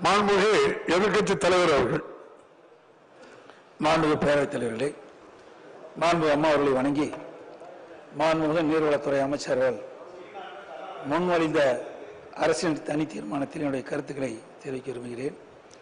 மாண்புமிகு எதிர்க்கட்சி தலைவர் அவர்கள் மாண்புமிகு பேரவைத் தலைவர்களே மாண்புமிகு அம்மா அவர்களை வணங்கி மாண்புமிகு நீர்வளத்துறை அமைச்சர்கள் முன்மொழிந்த அரசின் தனி தீர்மானத்தில் என்னுடைய கருத்துக்களை தெரிவிக்க விரும்புகிறேன்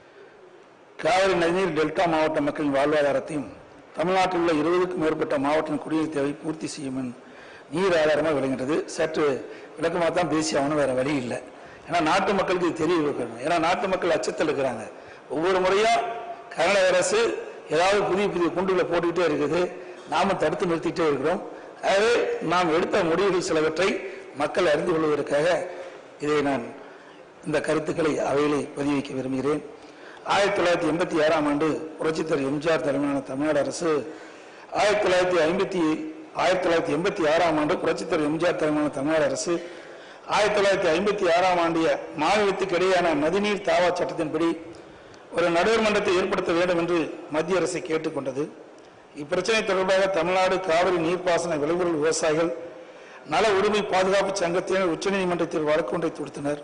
காவிரி நதிநீர் டெல்டா மாவட்ட மக்களின் வாழ்வாதாரத்தையும் தமிழ்நாட்டில் உள்ள இருபதுக்கும் மேற்பட்ட மாவட்ட குடிநீர் தேவை பூர்த்தி செய்யும் என் நீர் ஆதாரமாக விளங்குகிறது சற்று விளக்கமாக தான் பேசி ஆகணும் வேற வழி இல்லை ஏன்னா நாட்டு மக்களுக்கு இது தெரிய வைக்கணும் ஏன்னா நாட்டு மக்கள் அச்சத்தில் இருக்கிறாங்க ஒவ்வொரு முறையும் கர்நாடக அரசு ஏதாவது புதிய புதிய குண்டுகளை போட்டுக்கிட்டே இருக்குது நாம தடுத்து நிறுத்திட்டே இருக்கிறோம் ஆகவே நாம் எடுத்த முடிவுகள் சிலவற்றை மக்கள் அறிந்து கொள்வதற்காக இதை நான் இந்த கருத்துக்களை அவையிலே பதிவு வைக்க விரும்புகிறேன் ஆயிரத்தி தொள்ளாயிரத்தி எண்பத்தி ஆறாம் ஆண்டு புரட்சித்தர் எம்ஜிஆர் தலைமையிலான தமிழ்நாடு அரசு ஆயிரத்தி தொள்ளாயிரத்தி ஐம்பத்தி ஆயிரத்தி தொள்ளாயிரத்தி எண்பத்தி ஆறாம் ஆண்டு புரட்சித்தர் எம்ஜிஆர் தலைமையிலான தமிழ்நாடு அரசு ஆயிரத்தி தொள்ளாயிரத்தி ஐம்பத்தி ஆறாம் ஆண்டிய மாநிலத்துக்கு இடையேயான நதிநீர் தாவா சட்டத்தின்படி ஒரு நடுவர் மன்றத்தை ஏற்படுத்த வேண்டும் என்று மத்திய அரசை கேட்டுக்கொண்டது இப்பிரச்சனை தொடர்பாக தமிழ்நாடு காவிரி நீர்ப்பாசன விளைபொருள் விவசாயிகள் நல உரிமை பாதுகாப்பு சங்கத்தினர் உச்சநீதிமன்றத்தில் வழக்கு ஒன்றை தொடுத்தனர்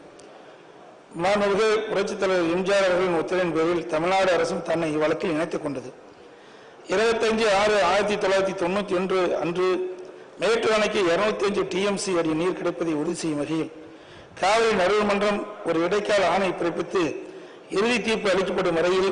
மாண்புமிகு புரட்சித் தலைவர் எம்ஜிஆர் அவர்களின் உத்தரவின் பேரில் தமிழ்நாடு அரசும் தன்னை இவ்வழக்கில் இணைத்துக் கொண்டது இருபத்தஞ்சு ஆறு ஆயிரத்தி தொள்ளாயிரத்தி தொண்ணூத்தி ஒன்று அன்று மேட்டூர் அணைக்கு இருநூத்தி அஞ்சு டிஎம்சி அடி நீர் கிடைப்பதை உறுதி செய்யும் வகையில் காவிரி நடுவர் மன்றம் ஒரு இடைக்கால ஆணை பிறப்பித்து இறுதி தீர்ப்பு அளிக்கப்படும் வரையில்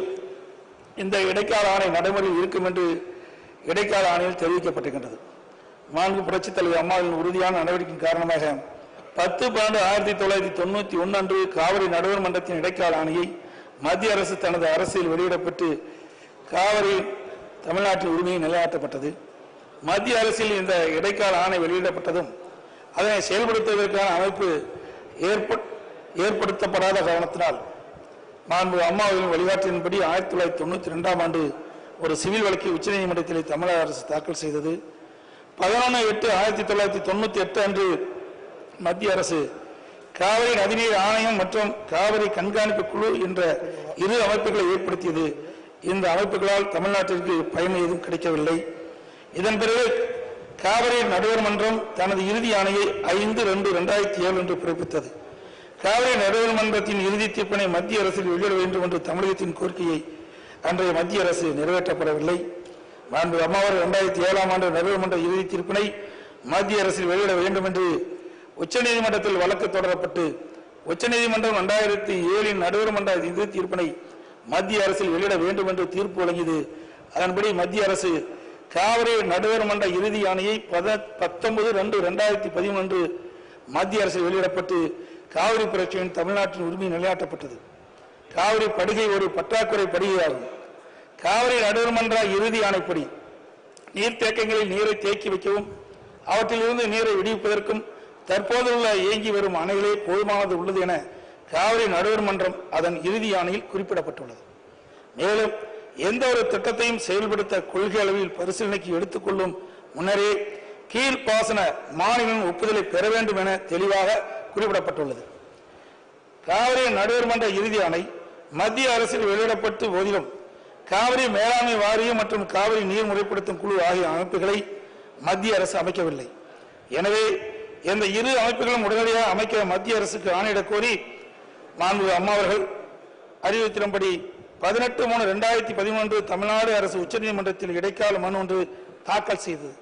இந்த இடைக்கால ஆணை நடைமுறையில் இருக்கும் என்று இடைக்கால ஆணையில் தெரிவிக்கப்பட்டிருக்கின்றது மாண்பு புரட்சித் தலைவர் அம்மாவின் உறுதியான நடவடிக்கையின் காரணமாக பத்து பன்னெண்டு ஆயிரத்தி தொள்ளாயிரத்தி தொண்ணூத்தி ஒன்று அன்று காவிரி நடுவர் மன்றத்தின் இடைக்கால ஆணையை மத்திய அரசு தனது அரசில் வெளியிடப்பட்டு காவிரி தமிழ்நாட்டின் உரிமையை நிலைநாட்டப்பட்டது மத்திய அரசில் இந்த இடைக்கால ஆணை வெளியிடப்பட்டதும் அதனை செயல்படுத்துவதற்கான அமைப்பு ஏற்ப- ஏற்படுத்தப்படாத காரணத்தினால் மாண்பு அம்மாவின் வழிகாட்டின்படி ஆயிரத்தி தொள்ளாயிரத்தி தொண்ணூத்தி ரெண்டாம் ஆண்டு ஒரு சிவில் வழக்கை உச்சநீதிமன்றத்தில் தமிழக அரசு தாக்கல் செய்தது பதினொன்று எட்டு ஆயிரத்தி தொள்ளாயிரத்தி தொண்ணூத்தி எட்டு அன்று மத்திய அரசு காவிரி நதிநீர் ஆணையம் மற்றும் காவிரி கண்காணிப்பு குழு என்ற இரு அமைப்புகளை ஏற்படுத்தியது இந்த அமைப்புகளால் தமிழ்நாட்டிற்கு பயன் எதுவும் கிடைக்கவில்லை இதன் பிறகு காவிரி நடுவர் மன்றம் தனது இறுதி ஆணையை ஐந்து ரெண்டு ரெண்டாயிரத்தி ஏழு என்று பிறப்பித்தது காவிரி நடுவர் மன்றத்தின் இறுதி தீர்ப்பினை மத்திய அரசில் வெளியிட வேண்டும் என்று தமிழகத்தின் கோரிக்கையை அன்றைய மத்திய அரசு நிறைவேற்றப்படவில்லை மாண்பு அம்மாவர் இரண்டாயிரத்தி ஏழாம் ஆண்டு நடுவர் மன்ற இறுதி தீர்ப்பினை மத்திய அரசில் வெளியிட வேண்டும் என்று உச்சநீதிமன்றத்தில் வழக்கு தொடரப்பட்டு உச்சநீதிமன்றம் இரண்டாயிரத்தி ஏழின் நடுவர் மன்ற இறுதி தீர்ப்பினை மத்திய அரசில் வெளியிட வேண்டும் என்று தீர்ப்பு வழங்கியது அதன்படி மத்திய அரசு காவிரி நடுவர் மன்ற இறுதி ஆணையை பத- பத்தொன்பது ரெண்டு ரெண்டாயிரத்தி பதிமூன்று மத்திய அரசில் வெளியிடப்பட்டு காவிரி பிரச்சனையின் தமிழ்நாட்டின் உரிமை நிலைநாட்டப்பட்டது காவிரி படுகை ஒரு பற்றாக்குறை படுகையாகும் காவிரி நடுவர் மன்ற இறுதி ஆணைப்படி நீர்த்தேக்கங்களில் நீரை தேக்கி வைக்கவும் அவற்றிலிருந்து நீரை விடுவிப்பதற்கும் தற்போது உள்ள இயங்கி வரும் அணைகளே போதுமானது உள்ளது என காவிரி நடுவர் மன்றம் அதன் இறுதி ஆணையில் குறிப்பிடப்பட்டுள்ளது மேலும் எந்த ஒரு திட்டத்தையும் செயல்படுத்த கொள்கை அளவில் பரிசீலனைக்கு எடுத்துக்கொள்ளும் முன்னரே கீழ்ப்பாசன மாநிலம் ஒப்புதலை பெற வேண்டும் என தெளிவாக குறிப்பிடப்பட்டுள்ளது காவிரி நடுவர் மன்ற இறுதி ஆணை மத்திய அரசில் வெளியிடப்பட்டு போதிலும் காவிரி மேலாண்மை வாரியம் மற்றும் காவிரி நீர் முறைப்படுத்தும் குழு ஆகிய அமைப்புகளை மத்திய அரசு அமைக்கவில்லை எனவே இந்த இரு அமைப்புகளும் உடனடியாக அமைக்க மத்திய அரசுக்கு ஆணையிடக் கோரி மாண்பு அம்மா அவர்கள் அறிவித்திரும்படி பதினெட்டு மூணு ரெண்டாயிரத்தி பதிமூன்று தமிழ்நாடு அரசு உச்சநீதிமன்றத்தில் இடைக்கால மனு ஒன்று தாக்கல் செய்தது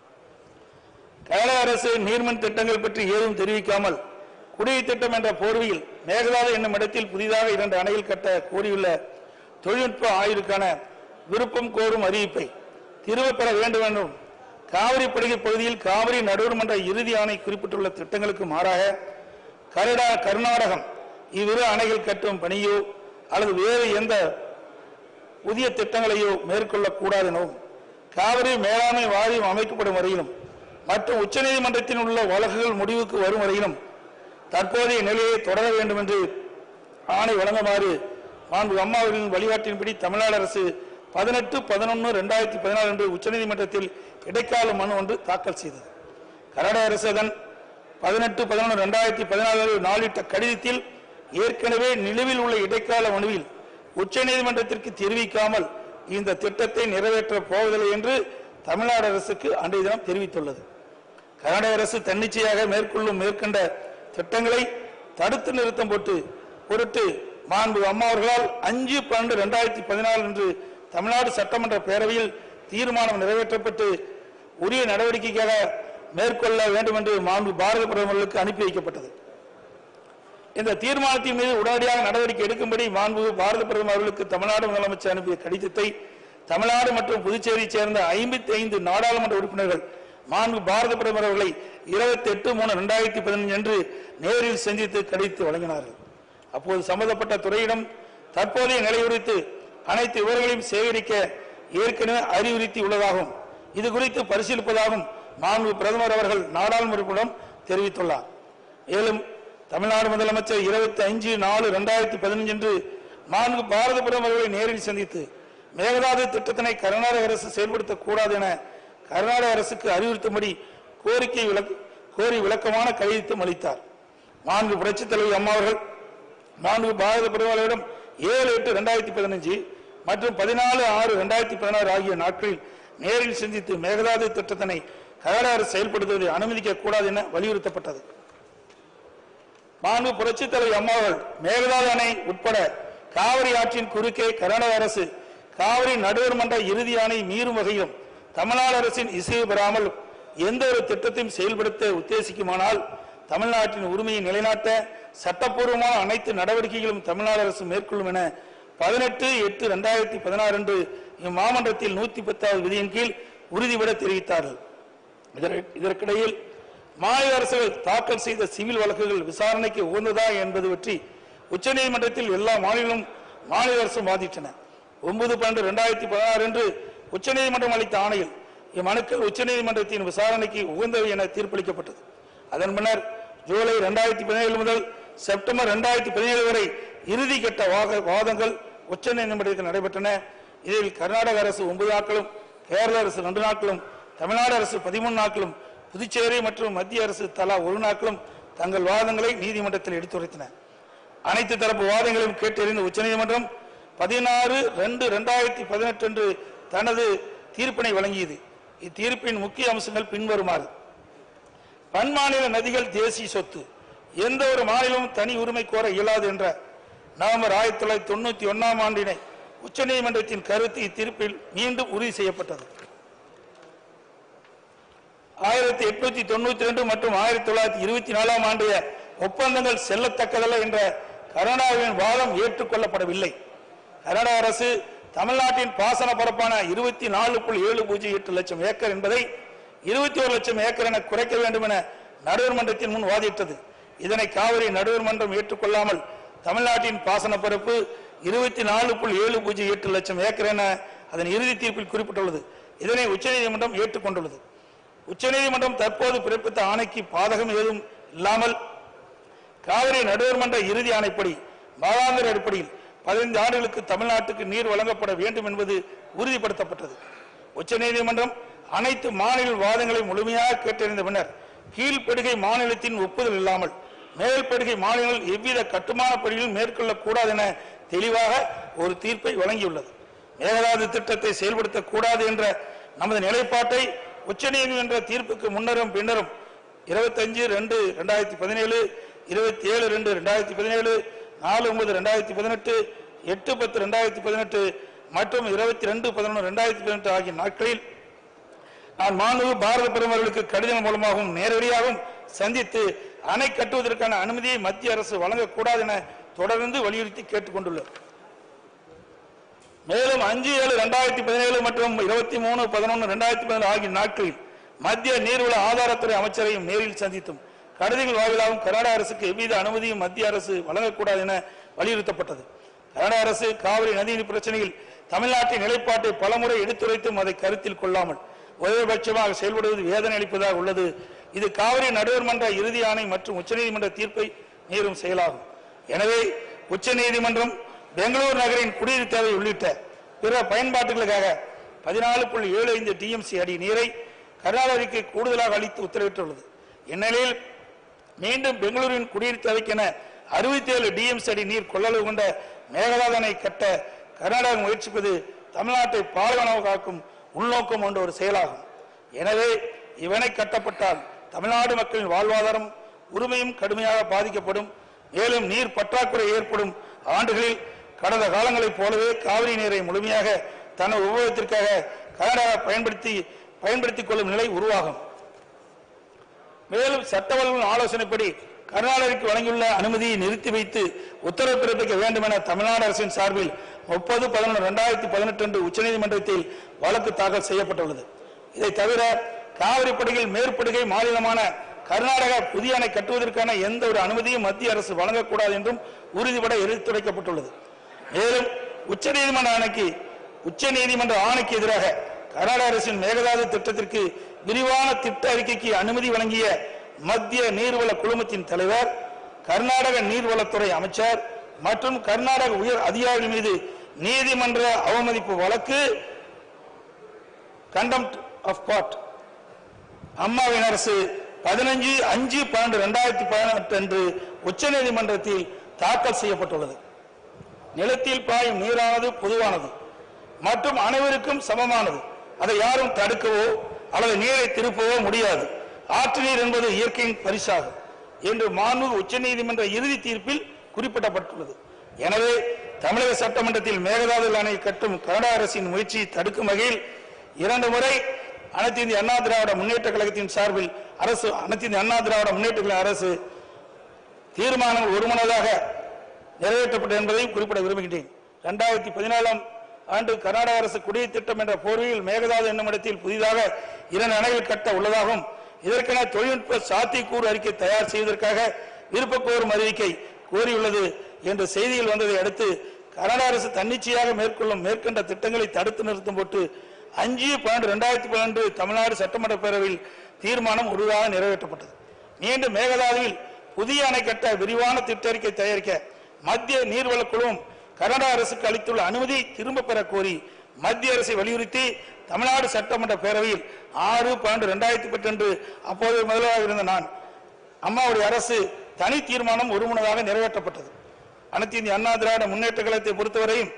கேரள அரசு நீர்மின் திட்டங்கள் பற்றி ஏதும் தெரிவிக்காமல் குடிநீர் திட்டம் என்ற போர்வையில் மேகதாது என்னும் இடத்தில் புதிதாக இரண்டு அணைகள் கட்ட கோரியுள்ள தொழில்நுட்ப ஆய்வுக்கான விருப்பம் கோரும் அறிவிப்பை திரும்பப் பெற வேண்டும் என்றும் காவிரி படுகை பகுதியில் காவிரி நடுவர் மன்ற இறுதி ஆணை குறிப்பிட்டுள்ள திட்டங்களுக்கு மாறாக கரடா கர்நாடகம் இவ்விரு அணைகள் கட்டும் பணியோ அல்லது வேறு எந்த புதிய திட்டங்களையோ மேற்கொள்ளக்கூடாது எனவும் காவிரி மேலாண்மை வாரியம் அமைக்கப்படும் வரையிலும் மற்றும் உச்சநீதிமன்றத்தில் உள்ள வழக்குகள் முடிவுக்கு வரும் வரையிலும் தற்போதைய நிலையை தொடர வேண்டும் என்று ஆணை வழங்குமாறு மாண்பு அம்மாவின் வழிகாட்டின்படி தமிழ்நாடு அரசு பதினெட்டு பதினொன்று ரெண்டாயிரத்தி பதினாறு அன்று உச்சநீதிமன்றத்தில் இடைக்கால மனு ஒன்று தாக்கல் செய்தது கர்நாடக அரசு அதன் பதினெட்டு பதினொன்று ரெண்டாயிரத்தி பதினாலு நாளிட்ட கடிதத்தில் ஏற்கனவே நிலுவில் உள்ள இடைக்கால மனுவில் உச்சநீதிமன்றத்திற்கு தெரிவிக்காமல் இந்த திட்டத்தை நிறைவேற்றப் போவதில்லை என்று தமிழ்நாடு அரசுக்கு அன்றைய தினம் தெரிவித்துள்ளது கர்நாடக அரசு தன்னிச்சையாக மேற்கொள்ளும் மேற்கண்ட திட்டங்களை தடுத்து நிறுத்தம் போட்டு பொருட்டு மாண்பு அம்மா அவர்களால் அஞ்சு பன்னெண்டு ரெண்டாயிரத்தி பதினாலு அன்று தமிழ்நாடு சட்டமன்ற பேரவையில் தீர்மானம் நிறைவேற்றப்பட்டு உரிய நடவடிக்கைக்காக மேற்கொள்ள வேண்டும் என்று மாண்பு பாரத பிரதமர்களுக்கு அனுப்பி வைக்கப்பட்டது இந்த தீர்மானத்தின் மீது உடனடியாக நடவடிக்கை எடுக்கும்படி மாண்பு பாரத பிரதமர் அவர்களுக்கு தமிழ்நாடு முதலமைச்சர் அனுப்பிய கடிதத்தை தமிழ்நாடு மற்றும் புதுச்சேரியை சேர்ந்த ஐம்பத்தி ஐந்து நாடாளுமன்ற உறுப்பினர்கள் மாண்பு பாரத பிரதமர் அவர்களை இருபத்தி எட்டு மூணு ரெண்டாயிரத்தி பதினஞ்சு அன்று நேரில் சந்தித்து கடித்து வழங்கினார்கள் அப்போது சம்பந்தப்பட்ட துறையிடம் தற்போதைய நிலை குறித்து அனைத்து விவரங்களையும் சேகரிக்க ஏற்கனவே அறிவுறுத்தி உள்ளதாகவும் இது குறித்து பரிசீலிப்பதாகவும் மாண்பு பிரதமர் அவர்கள் நாடாளுமன்றத்திடம் தெரிவித்துள்ளார் மேலும் தமிழ்நாடு முதலமைச்சர் இருபத்தி அஞ்சு நாலு ரெண்டாயிரத்தி பதினஞ்சு அன்று மாண்பு பாரத பிரதமர்களை நேரில் சந்தித்து மேகதாது திட்டத்தினை கர்நாடக அரசு செயல்படுத்தக்கூடாது என கர்நாடக அரசுக்கு அறிவுறுத்தும்படி கோரிக்கை விளக்க கோரி விளக்கமான கடிதம் அளித்தார் மாண்பு புரட்சித் தலைவி அம்மா அவர்கள் மாண்பு பாரத பிரதமரிடம் ஏழு எட்டு ரெண்டாயிரத்தி பதினஞ்சு மற்றும் பதினாலு ஆறு ரெண்டாயிரத்தி பதினாறு ஆகிய நாட்களில் நேரில் சந்தித்து மேகதாது திட்டத்தினை கர்நாடக அரசு செயல்படுத்துவதை அனுமதிக்க கூடாது என வலியுறுத்தப்பட்டது மாண்பு புரட்சித் தலைவர் அம்மாவர்கள் மேகதாது அணை உட்பட காவிரி ஆற்றின் குறுக்கே கர்நாடக அரசு காவிரி நடுவர் மன்ற இறுதி ஆணை மீறும் வகையிலும் தமிழ்நாடு அரசின் இசைவு பெறாமல் எந்த ஒரு திட்டத்தையும் செயல்படுத்த உத்தேசிக்குமானால் தமிழ்நாட்டின் உரிமையை நிலைநாட்ட சட்டப்பூர்வமான அனைத்து நடவடிக்கைகளும் தமிழ்நாடு அரசு மேற்கொள்ளும் என பதினெட்டு எட்டு ரெண்டாயிரத்தி பதினாறு அன்று இம்மாமன்றத்தில் நூத்தி பத்தாவது விதியின் கீழ் உறுதிபட தெரிவித்தார்கள் இதற்கு- இதற்கிடையில் மாநில அரசுகள் தாக்கல் செய்த சிவில் வழக்குகள் விசாரணைக்கு உகந்ததா என்பது பற்றி உச்சநீதிமன்றத்தில் எல்லா மாநிலம் மாநில அரசும் வாதிட்டன ஒன்பது பன்னெண்டு ரெண்டாயிரத்தி பதினாறு அன்று உச்சநீதிமன்றம் அளித்த ஆணையில் இம்மனுக்கள் உச்சநீதிமன்றத்தின் விசாரணைக்கு உகந்தவை என தீர்ப்பளிக்கப்பட்டது அதன் பின்னர் ஜூலை ரெண்டாயிரத்தி பதினேழு முதல் செப்டம்பர் ரெண்டாயிரத்தி பதினேழு வரை இறுதி கட்ட வாக- வாதங்கள் உச்சநீதிமன்றத்தில் நடைபெற்றன இதில் கர்நாடக அரசு ஒன்பது நாட்களும் கேரள அரசு ரெண்டு நாட்களும் தமிழ்நாடு அரசு பதிமூணு நாட்களும் புதுச்சேரி மற்றும் மத்திய அரசு தலா ஒரு நாட்களும் தங்கள் வாதங்களை நீதிமன்றத்தில் எடுத்துரைத்தன அனைத்து தரப்பு வாதங்களையும் கேட்டறிந்த உச்சநீதிமன்றம் பதினாறு ரெண்டு ரெண்டாயிரத்தி பதினெட்டு அன்று தனது தீர்ப்பினை வழங்கியது இத்தீர்ப்பின் முக்கிய அம்சங்கள் பின்வருமாறு பன்மாநில நதிகள் தேசிய சொத்து எந்த ஒரு மாநிலமும் தனி உரிமை கோர இயலாது என்ற நவம்பர் ஆயிரத்தி தொள்ளாயிரத்தி தொண்ணூத்தி ஒன்னாம் ஆண்டினை உச்சநீதிமன்றத்தின் கருத்து இத்தீர்ப்பில் மீண்டும் உறுதி செய்யப்பட்டது ஆயிரத்தி எட்நூத்தி தொண்ணூத்தி ரெண்டு மற்றும் ஆயிரத்தி தொள்ளாயிரத்தி இருபத்தி நாலாம் ஆண்டிய ஒப்பந்தங்கள் செல்லத்தக்கதல்ல என்ற கர்நாடகாவின் வாதம் ஏற்றுக்கொள்ளப்படவில்லை கர்நாடக அரசு தமிழ்நாட்டின் பாசன பரப்பான இருபத்தி நாலு புள்ளி ஏழு பூஜ்ஜியம் எட்டு லட்சம் ஏக்கர் என்பதை இருபத்தி ஒரு லட்சம் ஏக்கர் என குறைக்க வேண்டும் என நடுவர் மன்றத்தின் முன் வாதிட்டது இதனை காவிரி நடுவர் மன்றம் ஏற்றுக்கொள்ளாமல் தமிழ்நாட்டின் பாசன பரப்பு இருபத்தி நாலு புள்ளி ஏழு பூஜ்ஜியம் எட்டு லட்சம் ஏக்கர் என அதன் இறுதி தீர்ப்பில் குறிப்பிட்டுள்ளது இதனை உச்சநீதிமன்றம் ஏற்றுக்கொண்டுள்ளது உச்சநீதிமன்றம் தற்போது பிறப்பித்த ஆணைக்கு பாதகம் ஏதும் இல்லாமல் காவிரி நடுவர் மன்ற இறுதி ஆணைப்படி மாதாந்திர அடிப்படையில் பதினைந்து ஆண்டுகளுக்கு தமிழ்நாட்டுக்கு நீர் வழங்கப்பட வேண்டும் என்பது உறுதிப்படுத்தப்பட்டது உச்சநீதிமன்றம் அனைத்து மாநில வாதங்களை முழுமையாக கேட்டறிந்த பின்னர் கீழ்ப்படுகை மாநிலத்தின் ஒப்புதல் இல்லாமல் மேல்படுகை மாநிலங்கள் எவ்வித கட்டுமான பணிகளும் மேற்கொள்ளக்கூடாது என தெளிவாக ஒரு தீர்ப்பை வழங்கியுள்ளது மேகதாது திட்டத்தை செயல்படுத்தக்கூடாது என்ற நமது நிலைப்பாட்டை உச்சநீதிமன்ற தீர்ப்புக்கு முன்னரும் பின்னரும் இருபத்தஞ்சு ரெண்டு ரெண்டாயிரத்தி பதினேழு இருபத்தி ஏழு ரெண்டு ரெண்டாயிரத்தி பதினேழு நாலு ஒன்பது ரெண்டாயிரத்தி பதினெட்டு எட்டு பத்து ரெண்டாயிரத்தி பதினெட்டு மற்றும் இருபத்தி ரெண்டு பதினொன்று ரெண்டாயிரத்தி பதினெட்டு ஆகிய நாட்களில் நான் மாண்பு பாரத பிரதமர்களுக்கு கடிதம் மூலமாகவும் நேரடியாகவும் சந்தித்து அணை கட்டுவதற்கான அனுமதியை மத்திய அரசு வழங்கக்கூடாது என தொடர்ந்து வலியுறுத்தி கேட்டுக்கொண்டுள்ளது மேலும் அஞ்சு ஏழு ரெண்டாயிரத்தி பதினேழு மற்றும் இருபத்தி மூணு பதினொன்று ரெண்டாயிரத்தி பதினேழு ஆகிய நாட்களில் மத்திய நீர்வள ஆதாரத்துறை அமைச்சரையும் நேரில் சந்தித்தும் கடிதங்கள் வாயிலாகவும் கர்நாடக அரசுக்கு எவ்வித அனுமதியும் மத்திய அரசு வழங்கக்கூடாது என வலியுறுத்தப்பட்டது கர்நாடக அரசு காவிரி நதிநீர் பிரச்சனையில் தமிழ்நாட்டின் நிலைப்பாட்டை பலமுறை எடுத்துரைத்தும் அதை கருத்தில் கொள்ளாமல் ஒரேபட்சமாக செயல்படுவது வேதனை அளிப்பதாக உள்ளது இது காவிரி நடுவர் மன்ற இறுதி ஆணை மற்றும் உச்சநீதிமன்ற தீர்ப்பை மீறும் செயலாகும் எனவே உச்சநீதிமன்றம் பெங்களூரு நகரின் குடிநீர் தேவை உள்ளிட்ட பிற பயன்பாட்டுகளுக்காக பதினாலு புள்ளி ஏழு ஐந்து டிஎம்சி அடி நீரை கர்நாடகாவுக்கு கூடுதலாக அளித்து உத்தரவிட்டுள்ளது இந்நிலையில் மீண்டும் பெங்களூரின் குடிநீர் தேவைக்கென அறுபத்தி ஏழு டிஎம்சி அடி நீர் கொள்ளளவு கொண்ட மேகதாதனை கட்ட கர்நாடகம் முயற்சிப்பது தமிழ்நாட்டை பாலைவனமாக காக்கும் உள்நோக்கம் கொண்ட ஒரு செயலாகும் எனவே இவனை கட்டப்பட்டால் தமிழ்நாடு மக்களின் வாழ்வாதாரம் உரிமையும் கடுமையாக பாதிக்கப்படும் மேலும் நீர் பற்றாக்குறை ஏற்படும் ஆண்டுகளில் கடந்த காலங்களைப் போலவே காவிரி நீரை முழுமையாக தனது உபயோகத்திற்காக கனடா பயன்படுத்தி பயன்படுத்திக் கொள்ளும் நிலை உருவாகும் மேலும் சட்டவல்களின் ஆலோசனைப்படி கர்நாடகாவுக்கு வழங்கியுள்ள அனுமதியை நிறுத்தி வைத்து உத்தரவு பிறப்பிக்க வேண்டும் என தமிழ்நாடு அரசின் சார்பில் முப்பது பதினொன்று ரெண்டாயிரத்தி பதினெட்டு அன்று உச்சநீதிமன்றத்தில் வழக்கு தாக்கல் செய்யப்பட்டுள்ளது இதை தவிர காவிரி படுகையில் மேற்படுகை மாநிலமான கர்நாடகா புதிய அணை கட்டுவதற்கான எந்த ஒரு அனுமதியும் மத்திய அரசு வழங்கக்கூடாது என்றும் உறுதிபட எடுத்துரைக்கப்பட்டுள்ளது மேலும் உச்சநீதிமன்ற அணைக்கு உச்சநீதிமன்ற ஆணைக்கு எதிராக கர்நாடக அரசின் மேகதாது திட்டத்திற்கு விரிவான திட்ட அறிக்கைக்கு அனுமதி வழங்கிய மத்திய நீர்வள குழுமத்தின் தலைவர் கர்நாடக நீர்வளத்துறை அமைச்சர் மற்றும் கர்நாடக உயர் அதிகாரிகள் மீது நீதிமன்ற அவமதிப்பு வழக்கு கண்டம்ட் ஆஃப் கோர்ட் அம்மாவின் அரசு பதினஞ்சு அஞ்சு பன்னெண்டு ரெண்டாயிரத்தி பதினெட்டு அன்று உச்சநீதிமன்றத்தில் தாக்கல் செய்யப்பட்டுள்ளது நிலத்தில் பாயும் நீரானது பொதுவானது மற்றும் அனைவருக்கும் சமமானது அதை யாரும் தடுக்கவோ அல்லது நீரை திருப்பவோ முடியாது ஆற்று நீர் என்பது இயற்கையின் பரிசாகும் என்று மாண்பு உச்சநீதிமன்ற இறுதி தீர்ப்பில் குறிப்பிடப்பட்டுள்ளது எனவே தமிழக சட்டமன்றத்தில் மேகதாது அணை கட்டும் கனடா அரசின் முயற்சியை தடுக்கும் வகையில் இரண்டு முறை அனைத்து இந்திய அண்ணா திராவிட முன்னேற்ற கழகத்தின் சார்பில் அரசு அனைத்து இந்திய அண்ணா திராவிட முன்னேற்ற கழக அரசு தீர்மானம் ஒருமனதாக நிறைவேற்றப்பட்டது என்பதையும் குறிப்பிட விரும்புகின்றேன் இரண்டாயிரத்தி பதினாலாம் ஆண்டு கர்நாடக அரசு குடிநீர் திட்டம் என்ற போர்வையில் மேகதாது என்னும் இடத்தில் புதிதாக இரண்டு அணைகள் கட்ட உள்ளதாகவும் இதற்கென தொழில்நுட்ப சாத்தியக்கூறு அறிக்கை தயார் செய்வதற்காக விருப்ப கோரும் அறிவிக்கை கோரியுள்ளது என்ற செய்தியில் வந்ததை அடுத்து கர்நாடக அரசு தன்னிச்சையாக மேற்கொள்ளும் மேற்கண்ட திட்டங்களை தடுத்து நிறுத்தும் போட்டு அஞ்சு பன்னெண்டு ரெண்டாயிரத்தி பன்னெண்டு தமிழ்நாடு சட்டமன்ற பேரவையில் தீர்மானம் உறுதியாக நிறைவேற்றப்பட்டது மீண்டும் மேகதாதுவில் புதிய அணை கட்ட விரிவான திட்டறிக்கை தயாரிக்க மத்திய நீர்வளக் குழுவும் கர்நாடக அரசுக்கு அளித்துள்ள அனுமதி திரும்ப பெற கோரி மத்திய அரசை வலியுறுத்தி தமிழ்நாடு சட்டமன்ற பேரவையில் ஆறு பன்னெண்டு ரெண்டாயிரத்தி பத்து அன்று அப்போது முதல்வராக இருந்த நான் அம்மாவுடைய அரசு தனி தீர்மானம் ஒருமனதாக நிறைவேற்றப்பட்டது அனைத்து இந்திய அண்ணா திராவிட முன்னேற்ற கழகத்தை பொறுத்தவரையும்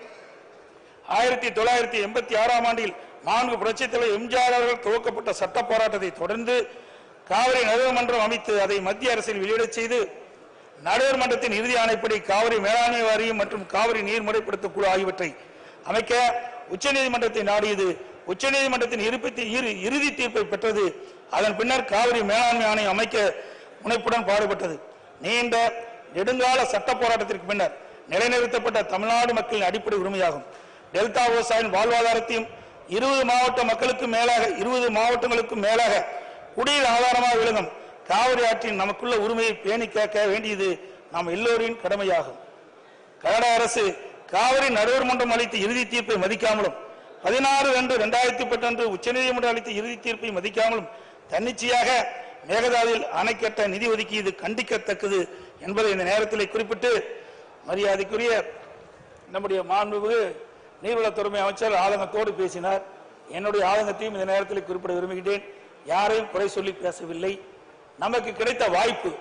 ஆயிரத்தி தொள்ளாயிரத்தி எண்பத்தி ஆறாம் ஆண்டில் நான்கு புரட்சித் தலைவர் எம்ஜிஆர் அவர்கள் துவக்கப்பட்ட சட்ட போராட்டத்தை தொடர்ந்து காவிரி நடுவர்மன்றம் அமைத்து அதை மத்திய அரசில் வெளியிடச் செய்து நடுவர் மன்றத்தின் இறுதி ஆணைப்படி காவிரி மேலாண்மை வாரியம் மற்றும் காவிரி நீர் முறைப்படுத்த குழு ஆகியவற்றை அமைக்க உச்சநீதிமன்றத்தை நாடியது உச்சநீதிமன்றத்தின் இருப்பத்தி இறு- இறுதி தீர்ப்பை பெற்றது அதன் பின்னர் காவிரி மேலாண்மை ஆணையம் அமைக்க முனைப்புடன் பாடுபட்டது நீண்ட நெடுங்கால சட்ட போராட்டத்திற்கு பின்னர் நிலைநிறுத்தப்பட்ட தமிழ்நாடு மக்களின் அடிப்படை உரிமையாகும் டெல்டா விவசாயியின் வாழ்வாதாரத்தையும் இருபது மாவட்ட மக்களுக்கு மேலாக இருபது மாவட்டங்களுக்கு மேலாக குடிநீர் ஆதாரமாக விளங்கும் காவிரி ஆற்றின் நமக்குள்ள உரிமையை பேணி கேட்க வேண்டியது நாம் எல்லோரின் கடமையாகும் கனடா அரசு காவிரி நடுவர் மன்றம் அளித்த இறுதி தீர்ப்பை மதிக்காமலும் பதினாறு ரெண்டு ரெண்டாயிரத்தி பத்து அன்று உச்சநீதிமன்றம் அளித்த இறுதி தீர்ப்பை மதிக்காமலும் தன்னிச்சையாக மேகதாதுவில் அணை கட்ட நிதி ஒதுக்கியது கண்டிக்கத்தக்கது என்பதை இந்த நேரத்தில் குறிப்பிட்டு மரியாதைக்குரிய நம்முடைய மாண்புமிகு நீர்வளத்துறை அமைச்சர் ஆதங்கத்தோடு பேசினார் என்னுடைய ஆதங்கத்தையும் இந்த நேரத்தில் குறிப்பிட விரும்புகிறேன் யாரையும் குறை சொல்லி பேசவில்லை நமக்கு கிடைத்த வாய்ப்பு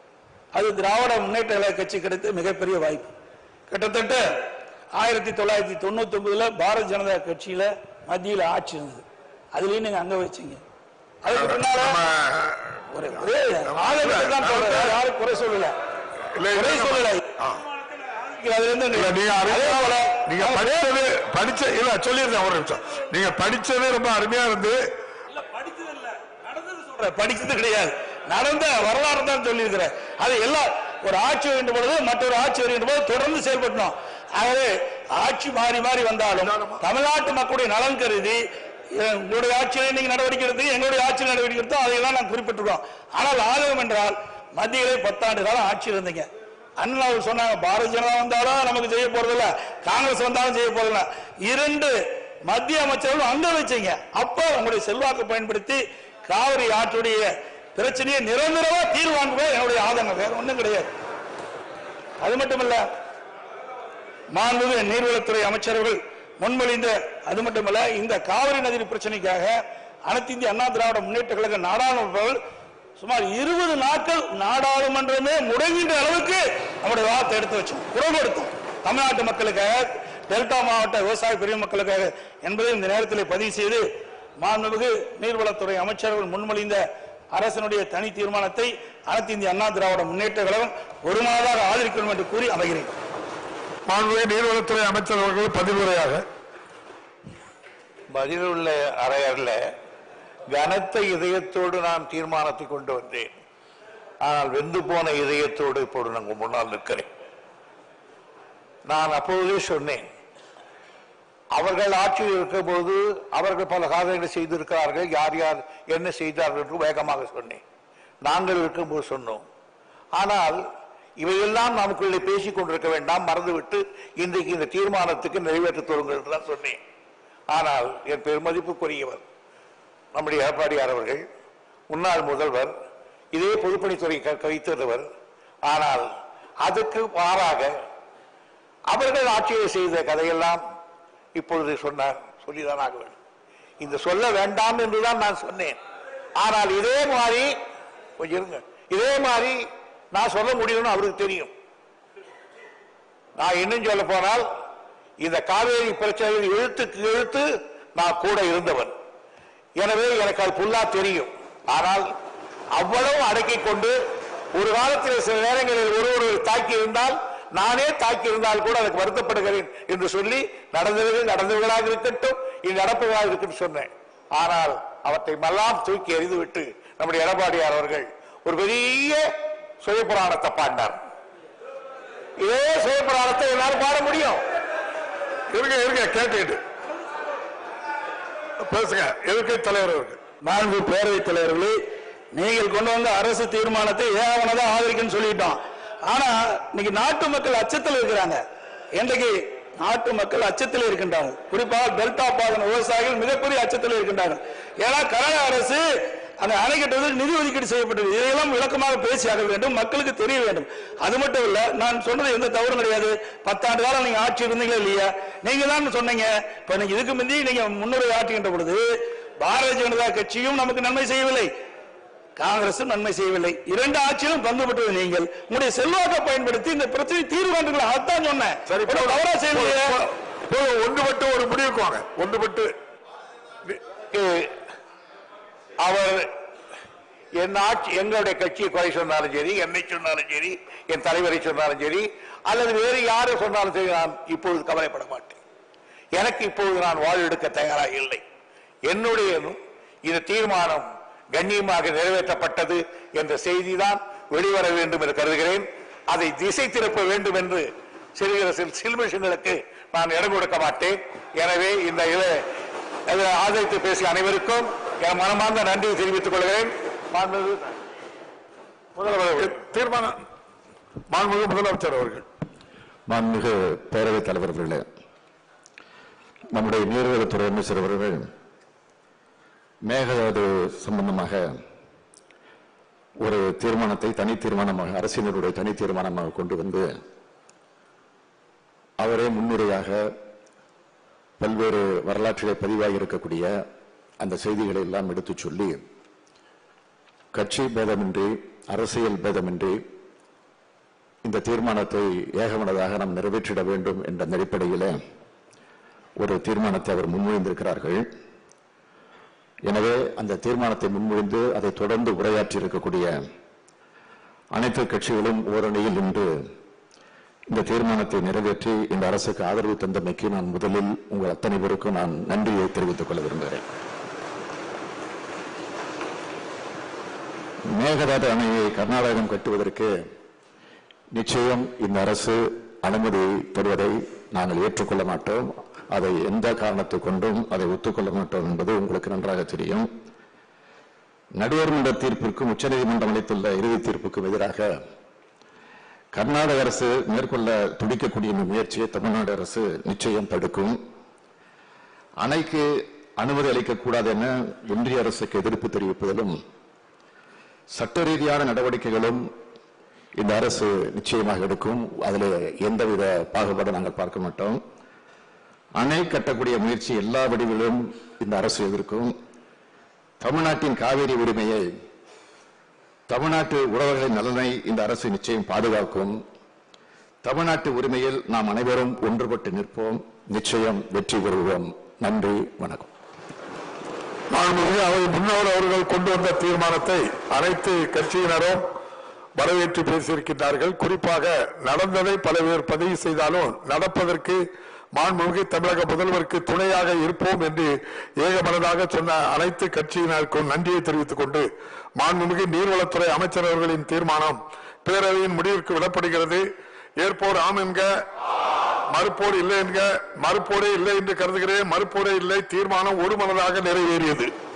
அது திராவிட முன்னேற்ற கழக கட்சி கிடைத்த மிகப்பெரிய வாய்ப்பு கிட்டத்தட்ட ஆயிரத்தி தொள்ளாயிரத்தி தொண்ணூத்தி ஒன்பதுல பாரதிய ஜனதா கட்சியில மத்தியில ஆட்சி இருந்தது அதுலயும் நீங்க அங்க வச்சீங்க அதுக்கு பின்னால ஒரே ஒரே ஆதங்கத்தை தான் சொல்றேன் யாரும் குறை சொல்லல இல்ல, குறை இல்ல, சொல்லல ஆ. அதுல இருந்து இல்ல, நீங்க அதே அருமையா- போல நீங்க படிச்சது படிச்ச இல்ல சொல்லிருந்தேன் ஒரு நிமிஷம் நீங்க படிச்சது ரொம்ப அருமையா இருந்து இல்ல, படிச்சது இல்ல, நடந்தது சொல்றேன். படிச்சது கிடையாது நடந்த வரலாறு தான் சொல்லியிருக்கிறேன் அது எல்லாம் ஒரு ஆட்சி வருகின்ற பொழுது மற்றொரு ஆட்சி வருகின்ற போது தொடர்ந்து செயல்பட்டோம் ஆகவே ஆட்சி மாறி மாறி வந்தாலும் தமிழ்நாட்டு மக்களுடைய நலன் கருதி அஹ், உங்களுடைய ஆட்சியில் இன்னைக்கு நடவடிக்கை எடுத்து எங்களுடைய ஆட்சியில் நடவடிக்கை எடுத்தோம் அதையெல்லாம் நான் குறிப்பிட்டிருக்கோம் ஆனால் ஆதரவு என்றால் மத்தியிலே பத்தாண்டு காலம் ஆட்சியில் இருந்தீங்க அண்ணா அவர் சொன்னாங்க பாரதிய ஜனதா வந்தாலும் நமக்கு செய்ய போறதில்ல காங்கிரஸ் வந்தாலும் செய்ய போறதில்ல இரண்டு மத்திய அமைச்சர்கள் அங்க வச்சீங்க அப்ப உங்களுடைய செல்வாக்கு பயன்படுத்தி காவிரி ஆற்றுடைய பிரச்சனையை நிரந்தரமா தீர்வாங்க என்னுடைய ஆதங்கம் வேற ஒண்ணும் கிடையாது அது மட்டுமல்ல மாண்புமிகு நீர்வளத்துறை அமைச்சர்கள் முன்மொழிந்த அது மட்டுமல்ல இந்த காவிரி நதி பிரச்சனைக்காக அனைத்து இந்திய அண்ணா திராவிட முன்னேற்ற கழக நாடாளுமன்ற சுமார் இருபது நாட்கள் நாடாளுமன்றமே முடங்கின்ற அளவுக்கு நம்முடைய வாதத்தை எடுத்து வச்சோம் குரல் கொடுத்தோம் தமிழ்நாட்டு மக்களுக்காக டெல்டா மாவட்ட விவசாய பெரிய மக்களுக்காக என்பதை இந்த நேரத்தில் பதிவு செய்து மாண்புமிகு நீர்வளத்துறை அமைச்சர்கள் முன்மொழிந்த அரசனுடைய தனி தீர்மானத்தை அனைத்து இந்திய அண்ணா திராவிட முன்னேற்ற கழகம் ஒருமனதாக ஆதரிக்கணும் என்று கூறி அமைகிறேன் மாண்புமிகு நீர்வளத்துறை அமைச்சர் அவர்கள் பதிவுரையாக பதிலுள்ள அறையர்ல கனத்த இதயத்தோடு நான் தீர்மானத்தை கொண்டு வந்தேன் ஆனால் வெந்து போன இதயத்தோடு இப்போது நான் உங்க முன்னால் நிற்கிறேன் நான் அப்பொழுதே சொன்னேன் அவர்கள் ஆட்சியில் இருக்கும்போது அவர்கள் பல சாதனைகளை செய்திருக்கிறார்கள் யார் யார் என்ன செய்தார்கள் என்று வேகமாக சொன்னேன் நாங்கள் இருக்கும்போது சொன்னோம் ஆனால் இவையெல்லாம் நமக்குள்ளே பேசிக் கொண்டிருக்க வேண்டாம் மறந்துவிட்டு இன்றைக்கு இந்த தீர்மானத்துக்கு நிறைவேற்ற தொடங்குங்கள் என்று தான் சொன்னேன் ஆனால் என் பெருமதிப்புக்குரியவர் நம்முடைய எடப்பாடியார் அவர்கள் முன்னாள் முதல்வர் இதே பொதுப்பணித்துறை க- வைத்திருந்தவர் ஆனால் அதுக்கு மாறாக அவர்கள் ஆட்சியை செய்த கதையெல்லாம் இப்பொழுது சொன்னார் சொல்லிதான் ஆக வேண்டும் இந்த சொல்ல வேண்டாம் என்றுதான் நான் சொன்னேன் ஆனால் இதே மாதிரி கொஞ்சம் இருங்க இதே மாதிரி நான் சொல்ல முடியும்னு அவருக்கு தெரியும் நான் இன்னும் சொல்ல போனால் இந்த காவேரி பிரச்சனையில் எழுத்துக்கு எழுத்து நான் கூட இருந்தவன் எனவே எனக்கு அது புல்லா தெரியும் ஆனால் அவ்வளவு அடக்கிக் கொண்டு ஒரு காலத்தில் சில நேரங்களில் ஒரு ஒரு தாக்கி இருந்தால் நானே தாக்கி இருந்தால் கூட அதுக்கு வருத்தப்படுகிறேன் என்று சொல்லி நடந்தவர்கள் நடந்தவர்களாக இருக்கட்டும் இனி நடப்பவர்களாக இருக்கட்டும் சொன்னேன் ஆனால் அவற்றை எல்லாம் தூக்கி எறிந்துவிட்டு நம்முடைய எடப்பாடியார் அவர்கள் ஒரு பெரிய சுயபுராணத்தை பாடினார் இதே சுயபுராணத்தை எல்லாரும் பாட முடியும் இருங்க இருங்க கேட்டுக்கிட்டு பேசுங்க எதிர்க்கை தலைவர் அவர்கள் மாண்பு பேரவைத் தலைவர்களே நீங்கள் கொண்டு வந்த அரசு தீர்மானத்தை ஏகவனதான் ஆதரிக்குன்னு சொல்லிட்டோம் ஆனா இன்னைக்கு நாட்டு மக்கள் அச்சத்தில் இருக்கிறாங்க இன்றைக்கு நாட்டு மக்கள் அச்சத்தில் இருக்கின்றார்கள் குறிப்பாக டெல்டா பாதன விவசாயிகள் மிகப்பெரிய அச்சத்தில் இருக்கின்றார்கள் ஏன்னா கர்நாடக அரசு அந்த அணை கட்டுவதற்கு நிதி ஒதுக்கீடு செய்யப்பட்டது இதையெல்லாம் விளக்கமாக பேசியாக வேண்டும் மக்களுக்கு தெரிய வேண்டும் அது மட்டும் இல்ல நான் சொன்னது எந்த தவறும் கிடையாது பத்தாண்டு காலம் நீங்க ஆட்சி இருந்தீங்களா இல்லையா நீங்க தான் சொன்னீங்க இப்ப நீங்க இதுக்கு முந்தி நீங்க முன்னுரை ஆற்றுகின்ற பொழுது பாரதிய ஜனதா கட்சியும் நமக்கு நன்மை செய்யவில்லை காங்கிரசும் நன்மை செய்யவில்லை இரண்டு ஆட்சியிலும் பங்கு பெற்றது நீங்கள் உங்களுடைய செல்வாக்கை பயன்படுத்தி இந்த பிரச்சனை தீர்வு காண்டுங்களா அதான் சொன்னேன் சரி ஒரு தவறா செய்யலையே போ- போ- ஒன்றுபட்டு ஒரு முடிவுக்கு வாங்க ஒன்றுபட்டு க்கு அவர் என் ஆட்சி எங்களுடைய கட்சியை குறை சொன்னாலும் சரி என்னை சொன்னாலும் சரி என் தலைவரை சொன்னாலும் சரி அல்லது வேறு யாரை சொன்னாலும் சரி நான் இப்பொழுது கவலைப்பட மாட்டேன் எனக்கு இப்பொழுது நான் வாழ் எடுக்க தயாராக இல்லை என்னுடைய இந்த தீர்மானம் கண்ணியமாக நிறைவேற்றப்பட்டது என்ற செய்திதான் வெளிவர வேண்டும் என்று கருதுகிறேன் அதை திசை திருப்ப வேண்டும் என்று சிறுகிற சில சில்மிஷங்களுக்கு நான் இடம் கொடுக்க மாட்டேன் எனவே இந்த இத- இதை ஆதரித்து பேசிய அனைவருக்கும் என் மனமார்ந்த நன்றியை தெரிவித்துக் கொள்கிறேன் மாண்புமிகு முதல்வர் அவர்கள். தீர்மானம் மாண்புமிகு முதலமைச்சர் அவர்கள் மாண்புமிகு பேரவைத் தலைவர் அவர்களே நம்முடைய நீர்வளத்துறை அமைச்சர் அவர்கள் மேகதாது சம்பந்தமாக ஒரு தீர்மானத்தை தனி தீர்மானமாக அரசினருடைய தனி தீர்மானமாக கொண்டு வந்து அவரே முன்னுரையாக பல்வேறு வரலாற்றிலே பதிவாகி இருக்கக்கூடிய அந்த செய்திகளை எல்லாம் எடுத்துச் சொல்லி கட்சி பேதமின்றி அரசியல் பேதமின்றி இந்த தீர்மானத்தை ஏகமனதாக நாம் நிறைவேற்றிட வேண்டும் என்ற அந்த அடிப்படையில் ஒரு தீர்மானத்தை அவர் முன்மொழிந்திருக்கிறார்கள் எனவே அந்த தீர்மானத்தை முன்மொழிந்து அதை தொடர்ந்து உரையாற்றி இருக்கக்கூடிய அனைத்து கட்சிகளும் ஓரணியில் நின்று இந்த தீர்மானத்தை நிறைவேற்றி இந்த அரசுக்கு ஆதரவு தந்தமைக்கு நான் முதலில் உங்கள் அத்தனை பேருக்கும் நான் நன்றியை தெரிவித்துக் கொள்ள விரும்புகிறேன் மேகதாது அணையை கர்நாடகம் கட்டுவதற்கு நிச்சயம் இந்த அரசு அனுமதி தருவதை நாங்கள் ஏற்றுக்கொள்ள மாட்டோம் அதை எந்த காரணத்தை கொண்டும் அதை ஒத்துக்கொள்ள மாட்டோம் என்பது உங்களுக்கு நன்றாக தெரியும் நடுவர் மன்ற தீர்ப்பிற்கும் உச்சநீதிமன்றம் அளித்துள்ள இறுதி தீர்ப்புக்கும் எதிராக கர்நாடக அரசு மேற்கொள்ள துடிக்கக்கூடிய இந்த முயற்சியை தமிழ்நாடு அரசு நிச்சயம் தடுக்கும் அணைக்கு அனுமதி அளிக்கக்கூடாது என ஒன்றிய அரசுக்கு எதிர்ப்பு தெரிவிப்பதிலும் சட்ட ரீதியான நடவடிக்கைகளும் இந்த அரசு நிச்சயமாக எடுக்கும் அதில் எந்தவித பாகுபாடும் நாங்கள் பார்க்க மாட்டோம் அணை கட்டக்கூடிய முயற்சி எல்லா வடிவிலும் இந்த அரசு எதிர்க்கும் தமிழ்நாட்டின் காவிரி உரிமையை தமிழ்நாட்டு உறவுகளின் நலனை இந்த அரசு நிச்சயம் பாதுகாக்கும் தமிழ்நாட்டு உரிமையில் நாம் அனைவரும் ஒன்றுபட்டு நிற்போம் நிச்சயம் வெற்றி பெறுவோம் நன்றி வணக்கம் மாண்புமிகு அவை முன்னோர் அவர்கள் கொண்டு வந்த தீர்மானத்தை அனைத்து கட்சியினரும் வரவேற்று பேசியிருக்கின்றார்கள் குறிப்பாக நடந்ததை பல பேர் பதிவு செய்தாலும் நடப்பதற்கு மாண்புமிகு தமிழக முதல்வருக்கு துணையாக இருப்போம் என்று ஏகமனதாக சொன்ன அனைத்து கட்சியினருக்கும் நன்றியை தெரிவித்துக் கொண்டு மாண்புமிகு நீர்வளத்துறை அமைச்சர் அவர்களின் தீர்மானம் பேரவையின் முடிவிற்கு விடப்படுகிறது ஏற்போர் ஆம் என்க மறுப்போர் இல்லை என்க மறுப்போரே இல்லை என்று கருதுகிறேன் மறுப்போரே இல்லை தீர்மானம் ஒருமனதாக நிறைவேறியது